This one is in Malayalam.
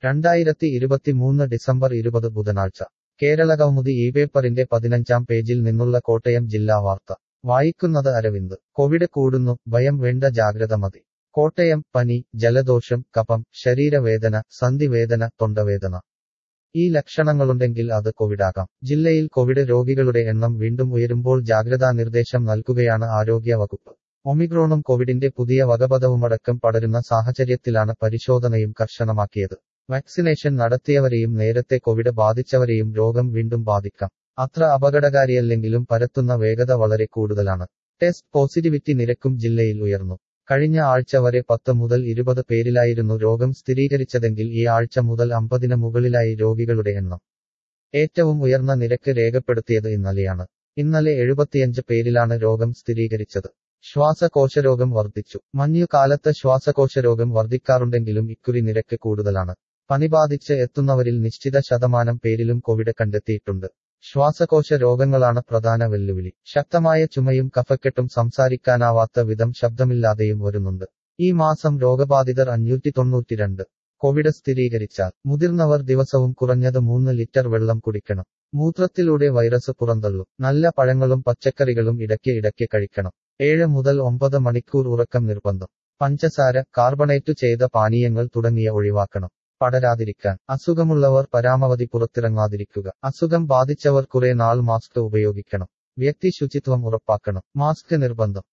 രണ്ടായിരത്തി ഇരുപത്തിമൂന്ന് ഡിസംബർ ഇരുപത് ബുധനാഴ്ച കേരളകൗമുദി ഈ പേപ്പറിന്റെ പതിനഞ്ചാം പേജിൽ നിന്നുള്ള കോട്ടയം ജില്ലാ വാർത്ത വായിക്കുന്നത് അരവിന്ദ് കോവിഡ് കൂടുന്നു ഭയം വേണ്ട ജാഗ്രത മതി കോട്ടയം പനി ജലദോഷം കഫം ശരീരവേദന സന്ധിവേദന തൊണ്ടവേദന ഈ ലക്ഷണങ്ങളുണ്ടെങ്കിൽ അത് കോവിഡാകാം ജില്ലയിൽ കോവിഡ് രോഗികളുടെ എണ്ണം വീണ്ടും ഉയരുമ്പോൾ ജാഗ്രതാ നിർദ്ദേശം നൽകുകയാണ് ആരോഗ്യ വകുപ്പ് ഒമിക്രോണും കോവിഡിന്റെ പുതിയ വകപദവുമടക്കം പടരുന്ന സാഹചര്യത്തിലാണ് പരിശോധനയും കർശനമാക്കിയത് വാക്സിനേഷൻ നടത്തിയവരെയും നേരത്തെ കോവിഡ് ബാധിച്ചവരെയും രോഗം വീണ്ടും ബാധിക്കാം അത്ര അപകടകാരിയല്ലെങ്കിലും പരത്തുന്ന വേഗത വളരെ കൂടുതലാണ് ടെസ്റ്റ് പോസിറ്റിവിറ്റി നിരക്കും ജില്ലയിൽ ഉയർന്നു കഴിഞ്ഞ ആഴ്ച വരെ പത്ത് മുതൽ ഇരുപത് പേരിലായിരുന്നു രോഗം സ്ഥിരീകരിച്ചതെങ്കിൽ ഈ ആഴ്ച മുതൽ അമ്പതിന് മുകളിലായി രോഗികളുടെ എണ്ണം ഏറ്റവും ഉയർന്ന നിരക്ക് രേഖപ്പെടുത്തിയത് ഇന്നലെയാണ് ഇന്നലെ എഴുപത്തിയഞ്ച് പേരിലാണ് രോഗം സ്ഥിരീകരിച്ചത് ശ്വാസകോശരോഗം വർദ്ധിച്ചു മഞ്ഞുകാലത്ത് ശ്വാസകോശരോഗം വർദ്ധിക്കാറുണ്ടെങ്കിലും ഇക്കുറി നിരക്ക് കൂടുതലാണ് പനി ബാധിച്ച് എത്തുന്നവരിൽ നിശ്ചിത ശതമാനം പേരിലും കോവിഡ് കണ്ടെത്തിയിട്ടുണ്ട് ശ്വാസകോശ രോഗങ്ങളാണ് പ്രധാന വെല്ലുവിളി ശക്തമായ ചുമയും കഫക്കെട്ടും സംസാരിക്കാനാവാത്ത വിധം ശബ്ദമില്ലാതെയും വരുന്നുണ്ട് ഈ മാസം രോഗബാധിതർ അഞ്ഞൂറ്റി തൊണ്ണൂറ്റിരണ്ട് കോവിഡ് സ്ഥിരീകരിച്ചാൽ മുതിർന്നവർ ദിവസവും കുറഞ്ഞത് മൂന്ന് ലിറ്റർ വെള്ളം കുടിക്കണം മൂത്രത്തിലൂടെ വൈറസ് പുറന്തള്ളും നല്ല പഴങ്ങളും പച്ചക്കറികളും ഇടയ്ക്ക് ഇടയ്ക്ക് കഴിക്കണം ഏഴ് മുതൽ ഒമ്പത് മണിക്കൂർ ഉറക്കം നിർബന്ധം പഞ്ചസാര കാർബണേറ്റ് ചെയ്ത പാനീയങ്ങൾ തുടങ്ങിയ ഒഴിവാക്കണം പടരാതിരിക്കാൻ അസുഖമുള്ളവർ പരാമവധി പുറത്തിറങ്ങാതിരിക്കുക അസുഖം ബാധിച്ചവർ കുറെ നാൾ മാസ്ക് ഉപയോഗിക്കണം വ്യക്തി ശുചിത്വം ഉറപ്പാക്കണം മാസ്ക് നിർബന്ധം